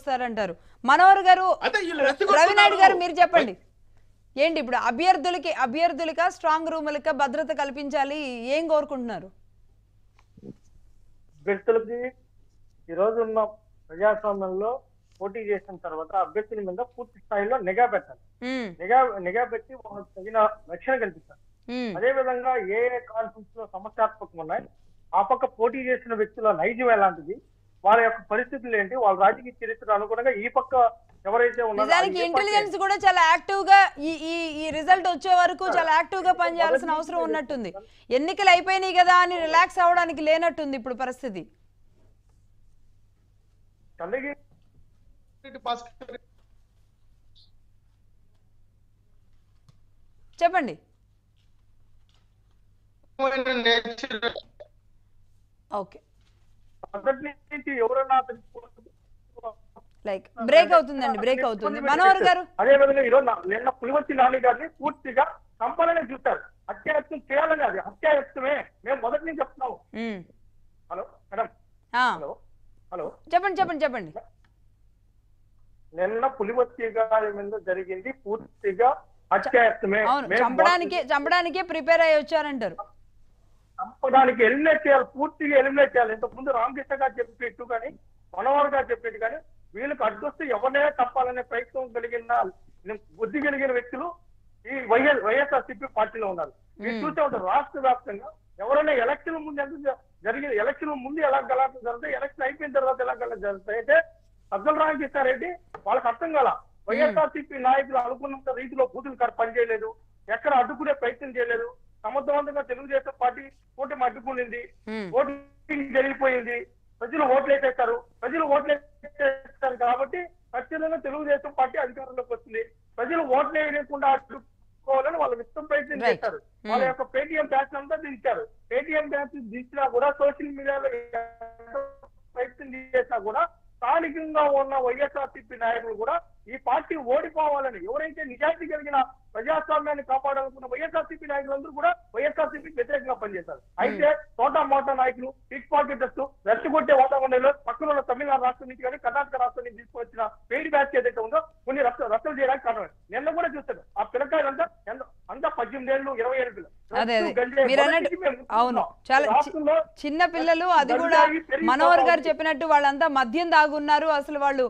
వస్తారంటారు మనోహర్ గారు అదే వీళ్ళు రెచ్చగొడుతున్నారు. రవినాయుడు గారు మీరు చెప్పండి ఏంటి ఇప్పుడు అభ్యర్థులకి అభ్యర్థులక స్ట్రాంగ్ రూములక భద్రత కల్పించాలి ఏం కోరుకుంటున్నారు అభ్యర్థులకి ఈ రోజు ఉన్న ప్రజాస్వామ్యంలో పోటీ చేసిన తర్వాత అభ్యర్థుల మీద పూర్తి స్థాయిలో నిఘా పెట్టాలి ఉమ్, నిఘా నిఘా పెట్టి వాళ్ళకి తగిన రక్షణ కల్పించాలి ఉమ్, అదే విధంగా ఏ ఏ కాన్ఫ్లిక్ట్స్ లో సమస్యాత్మకం ఉన్నాయి ఆ పక్క పోటీ చేసిన వ్యక్తుల నైజం ఎలాంటిది వాళ్ళ యొక్క పరిస్థితులు ఏంటి వాళ్ళ రాజకీయ చరిత్ర అనుగుణంగా ఈ పక్క ఎవరైతే ఉన్నారో నిజానికి ఆ ఏ ఇంటెలిజెన్స్ పార్టీ- కూడా చాలా యాక్టివ్ గా ఈ ఈ ఈ రిజల్ట్ వచ్చే వరకు చాలా యాక్టివ్ గా పనిచేయాల్సిన అవసరం ఉన్నట్టుంది ఎన్నికలు అయిపోయినాయి కదా అని రిలాక్స్ అవ్వడానికి లేనట్టుంది ఇప్పుడు పరిస్థితి చంద్రగిరి భాస్కర్ చెప్పండి నేచర్ ఓకే మొదటి నుంచి ఎవరన్నా తెలుసుకోవాలి లైక్ బ్రేక్ అవుతుందండి బ్రేక్ అవుతుంది మనోహర్ గారు అదే విధంగా ఈరోజు నా- నిన్న పులివర్తి నాని గారిని పూర్తిగా చంపాలని చూస్తారు హత్యాయత్నం చేయాలని అది హత్యాయత్నమే మేము మొదటి నుంచి చెప్తున్నాము um, hello madam ah, hello hello చెప్పండి చెప్పండి చెప్పండి నిన్న పులివర్తి గారి మీద జరిగింది పూర్తిగా హత్యాయత్నమే అవును మేము చంపడానికే చంపడానికే ప్రిపేర్ అయ్యి వచ్చారంటారు చంపడానికి ఎలిమినేట్ చేయాలి పూర్తిగా ఎలిమినేట్ చేయాలి ఇంతకు ముందు రామకృష్ణ గారు చెప్పినట్టు కానీ మనోహర్ గారు చెప్పినట్టు కానీ వీళ్ళకి అడ్డొస్తే ఎవరినే తప్పాలనే ప్రయత్నం కలిగిన బుద్ధి కలిగిన వ్యక్తులు ఈ వైఎస్ వైఎస్ఆర్సీపీ పార్టీలో ఉన్నారు మీరు చూసే ఉంటారు రాష్ట్ర వ్యాప్తంగా ఎవరైనా ఎలక్షన్ ముందు ఎంత జ- జరిగిన ఎలక్షన్ ముందు ఎలా గలాటలు జరుగుతాయి ఎలక్షన్ అయిపోయిన తర్వాత ఎలా గలాటలు జరుగుతాయి అయితే సజ్జల రామకృష్ణారెడ్డి వాళ్ళకి అర్థం కాల వైఎస్ఆర్సీపీ నాయకులు అనుకున్నంత రీతిలో బూతులు కాడ పనిచేయలేదు ఎక్కడ అడ్డుకునే ప్రయత్నం చేయలేదు సమర్థవంతంగా తెలుగుదేశం పార్టీ కూటమి అడ్డుకునింది ఉమ్, ఓటింగ్ జరిగిపోయింది ప్రజలు ఓట్లు వేసేస్తారు ప్రజలు ఓట్లు వేసేస్తారు కాబట్టి ఖచ్చితంగా తెలుగుదేశం పార్టీ అధికారంలోకి వచ్చింది ప్రజలు ఓట్లు వేయకుండా అడ్డుకోవాలని వాళ్ళు ఇష్టం ప్రయత్నం Right. చేస్తారు వాళ్ళ యొక్క పేటిఎం ట్యాక్స్ అంతా దించారు పేటిఎం ట్యాక్స్ దించినా కూడా సోషల్ మీడియాలో ప్రయత్నం చేసినా కూడా స్థానికంగా ఉన్న వైఎస్ఆర్సీపీ నాయకులు కూడా ఈ పార్టీ ఓడిపోవాలని ఎవరైతే నిజాయితీ కలిగిన ప్రజాస్వామ్యాన్ని కాపాడాలనుకున్న వైఎస్ఆర్సీపీ నాయకులందరూ కూడా వైఎస్ఆర్సీపీ వ్యతిరేకంగా పనిచేశారు అయితే తోటా మోటా నాయకులు పిక్ పాకెటర్స్ రెచ్చగొట్టే వాతావరణంలో పక్కన ఉన్న తమిళనాడు రాష్ట్రం నుంచి కానీ కర్ణాటక రాష్ట్రం నుంచి తీసుకొచ్చిన పెయిడ్ బ్యాచ్ ఏదైతే ఉందో కొన్ని రచ్చ రచ్చలు చేయడానికి కారణం నిన్న కూడా చూస్తారు ఆ పిల్లకాయలంతా ఎంత- అంతా పద్దెనిమిది ఏళ్ళు ఇరవై ఏళ్ళు పిల్లలు. అదే అదే గంజాయి మీరు మొదటి అన్నట్టు నుంచి మేము అవును చూస్తున్నాం. చాలా చి- రాష్ట్రంలో చిన్న పిల్లలు అది కూడా గంజాయి పెరిగిపోతా మనోహర్ గారు ఉంది. చెప్పినట్టు వాళ్ళంతా మద్యం దాగున్నారు అసలు వాళ్ళు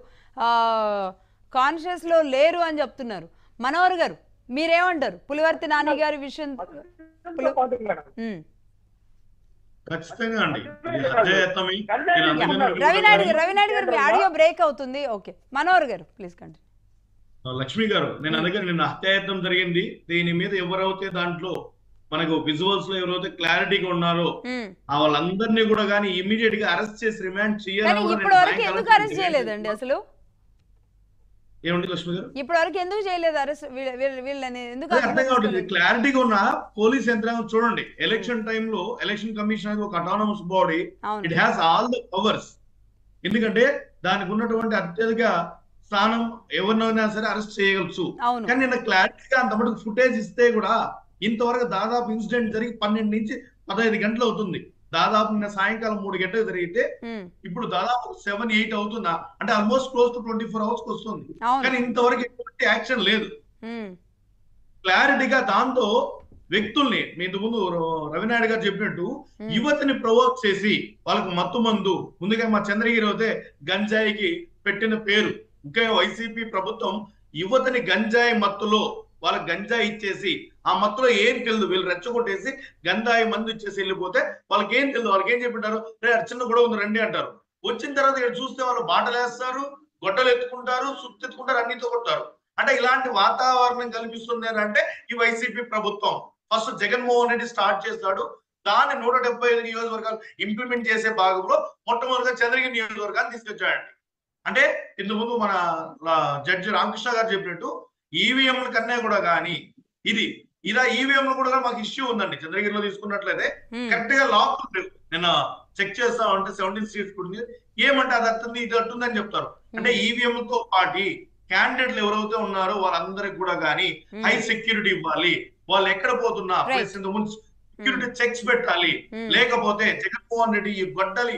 కాన్షియస్ లో లేరు అని చెప్తున్నారు మనోహర్ గారు మీరేమంటారు పులివర్తి నాని గారి విషయం అత్యంత పాటు మేడం. ఉమ్. ఖచ్చితంగా అండి ఇది అధ్యాయత్నమే గంజాయి నేను అందుకనే ఉన్నారు. రవినాయుడు గారు అనుకుంటున్నాను. రవినాయుడు గారు మీ ఆడియో బ్రేక్ అవుతుంది ఓకే మనోహర్ గారు ప్లీజ్ కంటిన్యూ లక్ష్మి గారు నేను అందుకని నిన్న హత్యాయత్నం జరిగింది దీని మీద ఎవరైతే దాంట్లో మనకు విజువల్స్ లో ఎవరైతే క్లారిటీగా ఉన్నారో ఆ వాళ్ళందరినీ కూడా కానీ ఇమీడియట్ గా అరెస్ట్ చేసి రిమాండ్ కానీ చేయాలని కూడా ఇప్పటి నేను వరకు సాయంకాలం ఎందుకు అరెస్ట్ demand చేయలేదండి చేస్తున్నాను. అసలు ఏమండి లక్ష్మి గారు ఇప్పటి వరకు ఎందుకు చేయలేదు అరెస్ట్ వీళ్ళని ఎందుకు అదే అర్థం కావట్లేదు అరెస్ట్ క్లారిటీగా ఉన్న పోలీస్ యంత్రాంగం చూడండి ఎలక్షన్ టైంలో ఎలక్షన్ కమిషన్ అనేది ఒక అటానమస్ బాడీ అవును it has all the powers ఎందుకంటే దానికి ఉన్నటువంటి అత్యధిక స్థానం ఎవరినైనా సరే అరెస్ట్ చేయగలచ్చు అవును కానీ నిన్న క్లారిటీగా అంత మటుకు ఫుటేజ్ ఇస్తే కూడా ఇంతవరకు దాదాపు ఇన్సిడెంట్ జరిగి పన్నెండు నుంచి పదహైదు గంటలు అవుతుంది దాదాపు నిన్న సాయంకాలం మూడు గంటలకు జరిగితే ఉమ్, ఇప్పుడు దాదాపు సెవెన్ ఎయిట్ అవుతుందా అంటే almost close to twenty four hours వస్తుంది అవును కానీ ఇంతవరకు ఎటువంటి యాక్షన్ లేదు ఉమ్, క్లారిటీగా దాంతో వ్యక్తుల్ని మీ ఇంతకు ముందు ర- రవినాయుడు గారు చెప్పినట్టు ఉమ్. యువతిని ప్రవోక్ చేసి వాళ్ళకు మత్తు మందు ముందుగా మా చంద్రగిరి అయితే గంజాయికి పెట్టిన పేరు ముఖ్యంగా వైసీపీ ప్రభుత్వం యువతని గంజాయి మత్తులో వాళ్ళకి గంజాయి ఇచ్చేసి ఆ మత్తులో ఏం తెలియదు వీళ్ళు రెచ్చగొట్టేసి గంజాయి మందు ఇచ్చేసి వెళ్ళిపోతే వాళ్ళకి ఏం తెలియదు వాళ్ళకి ఏం చెప్పింటారు రే చిన్న గొడవ ఉంది రండి అంటారు వచ్చిన తర్వాత ఇక్కడ చూస్తే వాళ్ళు బాటలు వేస్తారు గొడ్డలు ఎత్తుకుంటారు సుత్తు ఎత్తుకుంటారు అన్నితో కొడతారు అంటే ఇలాంటి వాతావరణం కల్పిస్తుంది అని అంటే ఈ వైసీపీ ప్రభుత్వం ఫస్ట్ జగన్మోహన్ రెడ్డి స్టార్ట్ చేస్తాడు దాన్ని నూట డెబ్బై ఐదు నియోజకవర్గాలు ఇంప్లిమెంట్ చేసే భాగంలో మొట్టమొదటిగా చంద్రగిరి నియోజకవర్గాన్ని తీసుకొచ్చాడండి అంటే ఇంతకు ముందు మన లా- జడ్జి రామకృష్ణ గారు చెప్పినట్టు ఈవీఎంల కన్నా కూడా కానీ ఇది ఇలా ఈవీఎంలు కూడా మాకు ఇష్యూ ఉందండి చంద్రగిరిలో తీసుకున్నట్లయితే ఉమ్, కరెక్ట్ గా లాక్ నేను చెక్ చేస్తా ఉంటే సెవెంటీన్ సీట్స్ కూడా ఏమంటే అది అట్టుంది ఇది అట్టుందని చెప్తారు అంటే ఈవీఎం తో పాటి క్యాండిడేట్లు ఎవరైతే ఉన్నారో వాళ్ళందరికి కూడా కానీ ఉమ్, హై సెక్యూరిటీ ఇవ్వాలి వాళ్ళు ఎక్కడ పోతున్నా Right. ప్లస్ ఇంతకు ముందు సెక్యూరిటీ చెక్స్ పెట్టాలి ఉమ్, లేకపోతే జగన్మోహన్ రెడ్డి ఈ గొడ్డలి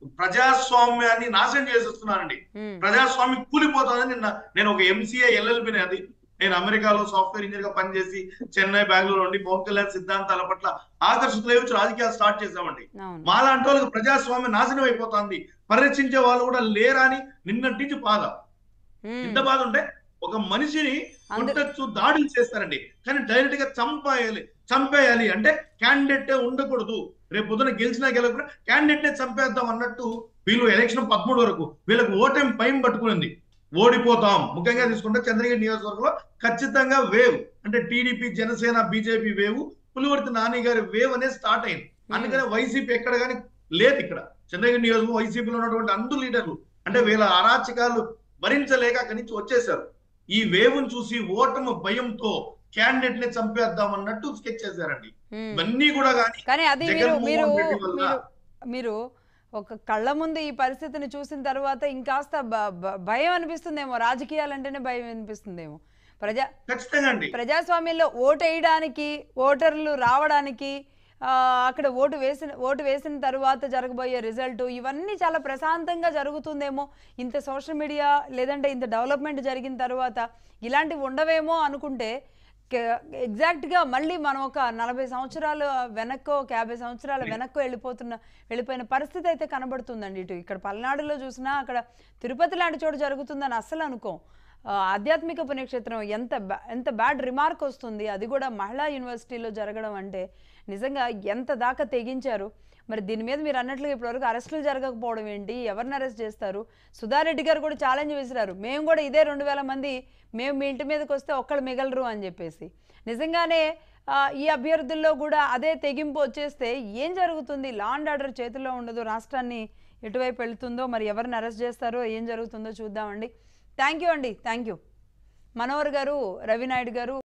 ప్రజాస్వామ్యాన్ని నాశనం చేసేస్తున్నారండి ఉమ్, ప్రజాస్వామ్యం కూలిపోతుందని నిన్న నేను ఒక ఎంసీఏ ఎల్ఎల్బిని అది నేను అమెరికాలో సాఫ్ట్వేర్ ఇంజనీర్ గా పనిచేసి చెన్నై బెంగళూరు నుండి పవన్ కళ్యాణ్ సిద్ధాంతాల పట్ల ఆకర్షితులై వచ్చి రాజకీయాలు స్టార్ట్ చేశామండి అవును మాలాంటి వాళ్ళకి ప్రజాస్వామ్యం నాశనం అయిపోతుంది పరిరక్షించే వాళ్ళు కూడా లేరని నిన్నటి నుంచి బాధ ఉమ్, ఇంత బాధ ఉంటే ఒక మనిషిని అందు- కొట్టచ్చు దాడులు చేస్తారండి కానీ డైరెక్ట్ గా చంపేయాలి చంపేయాలి అంటే క్యాండిడేట్ ఉండకూడదు రేపు పొద్దున గెలిచినా గెలవకుండా క్యాండిడేట్ నే చంపేద్దాం అన్నట్టు వీళ్ళు ఎలక్షన్ పదమూడు వరకు వీళ్ళకి ఓటమి భయం పట్టుకునింది ఓడిపోతాం ముఖ్యంగా తీసుకుంటే చంద్రగిరి నియోజకవర్గంలో ఖచ్చితంగా వేవ్ అంటే TDP Janasena BJP wave Pulivarthi Nani గారి వేవ్ అనేది స్టార్ట్ అయింది అందుకనే వైసీపీ ఎక్కడ కానీ లేదు ఇక్కడ చంద్రగిరి నియోజకవర్గం వైసీపీలో ఉన్నటువంటి అందరు లీడర్లు అంటే వీళ్ళ అరాచకాలు భరించలేక అక్కడి నుంచి వచ్చేసారు ఈ వేవ్ను చూసి ఓటమి భయంతో క్యాండిడేట్ ని చంపేద్దాం అన్నట్టు స్కెచ్ చేశారండి ఉమ్. ఇవన్నీ కూడా కానీ కానీ అది మీరు జగన్మోహన్ మీరు రెడ్డి వల్ల- మీరు మీరు ఒక కళ్ళ ముందు ఈ పరిస్థితిని చూసిన తర్వాత ఇంకాస్త బ- బ- భయం అనిపిస్తుందేమో రాజకీయాలంటేనే భయం అనిపిస్తుందేమో ప్రజా ఖచ్చితంగా అండి ప్రజాస్వామ్యంలో ఓటు వేయడానికి ఓటర్లు రావడానికి ఆ, అక్కడ ఓటు వేసిన ఓటు వేసిన తర్వాత జరగబోయే రిజల్ట్ ఇవన్నీ చాలా ప్రశాంతంగా జరుగుతుందేమో ఇంత సోషల్ మీడియా లేదంటే ఇంత డెవలప్మెంట్ జరిగిన తర్వాత ఇలాంటివి ఉండవేమో అనుకుంటే కే- ఎగ్జాక్ట్గా మళ్ళీ మనం ఒక నలభై సంవత్సరాలు వెనక్కో ఒక యాభై సంవత్సరాల వెనక్కో వెళ్ళిపోతున్న వెళ్ళిపోయిన పరిస్థితి అయితే కనబడుతుందండి ఇటు ఇక్కడ పల్నాడులో చూసినా అక్కడ తిరుపతి లాంటి చోటు జరుగుతుందని అస్సలు అనుకోం ఆ, ఆధ్యాత్మిక పుణ్యక్షేత్రం ఎంత బ్యా ఎంత బ్యాడ్ రిమార్క్ వస్తుంది అది కూడా మహిళా యూనివర్సిటీలో జరగడం అంటే నిజంగా ఎంత దాకా తెగించారు మరి దీని మీద మీరు అన్నట్లుగా ఇప్పటివరకు అరెస్టులు జరగకపోవడం ఏంటి ఎవరిని అరెస్ట్ చేస్తారు సుధారెడ్డి గారు కూడా ఛాలెంజ్ విసిరారు మేము కూడా ఇదే రెండు వేల మంది మేము మీ ఇంటి మీదకి వస్తే ఒక్కళ్ళు మిగలరు అని చెప్పేసి నిజంగానే ఆ, ఈ అభ్యర్థుల్లో కూడా అదే తెగింపు వచ్చేస్తే ఏం జరుగుతుంది లా అండ్ ఆర్డర్ చేతుల్లో ఉండదు రాష్ట్రాన్ని ఎటువైపు వెళ్తుందో మరి ఎవరిని అరెస్ట్ చేస్తారో ఏం జరుగుతుందో చూద్దామండి థ్యాంక్ యూ అండి థ్యాంక్ యూ మనోహర్ గారు రవినాయుడు గారు